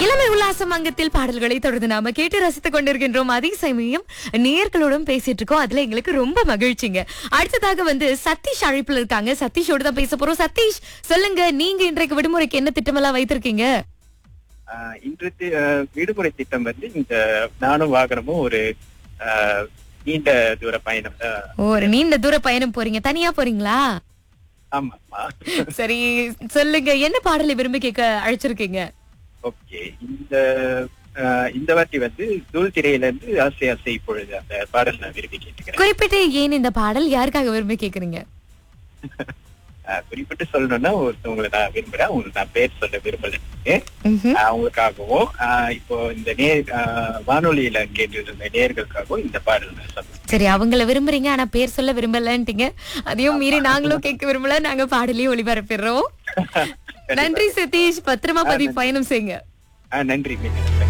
இளமை உல்லாசம் அங்கத்தில் பாடல்களை தொடர்ந்து நாம கேட்டு ரசித்துக் கொண்டிருக்கின்றோம் அதே சமயம் நேர்களோடும் பேசிட்டு இருக்கோம் அதுல எங்களுக்கு ரொம்ப மகிழ்ச்சிங்க அடுத்ததாக வந்து சதீஷ் அழைப்புல இருக்காங்க சதீஷோட தான் பேச போறோம் சதீஷ் சொல்லுங்க நீங்க இன்றைக்கு விடுமுறைக்கு என்ன திட்டமெல்லாம் வைத்திருக்கீங்க ஆஹ் இன்று தி- ஆஹ் விடுமுறை திட்டம் வந்து இந்த நானும் வாகனமும் ஒரு ஆஹ், நீண்ட தூர பயணம் ஆஹ், ஒரு நீண்ட தூர பயணம் போறீங்க தனியா போறீங்களா ஆமா ஆமா சரி சொல்லுங்க என்ன பாடலை விரும்பி கேட்க அழைச்சிருக்கீங்க ஓகே இந்த ஆஹ், இந்த வாட்டி வந்து தூள் திரையில இருந்து ஆசை ஆசை இப்பொழுது அந்த பாடல் நான் விரும்பி கேட்டுக்கிறேன் குறிப்பிட்டு ஏன் இந்த பாடல் யாருக்காக விரும்பி கேக்குறீங்க ஆஹ், குறிப்பிட்டு சொல்லணும்னா ஒருத்தவங்களை நான் விரும்புறேன் உங்களுக்கு நான் பேர் சொல்ல விரும்பல ம்ஹும். அவங்களுக்காகவும் ஆஹ், இப்போ இந்த நேர் ஆஹ், வானொலியில கேட்டு இருந்த நேர்களுக்காகவும் இந்த பாடல் நான் சொல்றேன் சரி அவங்கள விரும்புறீங்க ஆனா பேர் சொல்ல விரும்பலன்ட்டீங்க அதையும் மீறி நாங்களும் கேட்க விரும்பல நாங்க பாடலையும் ஒளிபரப்பிடுறோம் நன்றி சதீஷ் பத்திரமா பதிவு பயணம் செய்யுங்க ஆஹ், நன்றி மிக்க